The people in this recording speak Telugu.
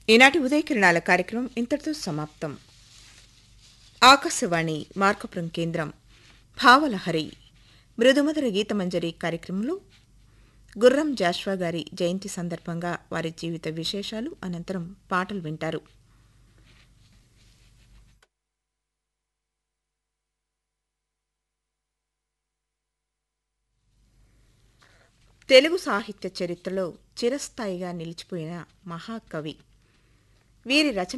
ఈనాటి ఉదయకిరణాల కార్యక్రమం ఇంతటితో సమాప్తం ఆకాశవాణి మార్కపురం కేంద్రం భావలహరి మృదుమధుర గీతమంజరి కార్యక్రమంలో గుర్రం జాష్వా గారి జయంతి సందర్భంగా వారి జీవిత విశేషాలు అనంతరం పాటలు వింటారు తెలుగు సాహిత్య చరిత్రలో చిరస్థాయిగా నిలిచిపోయిన మహాకవి వీరి రచన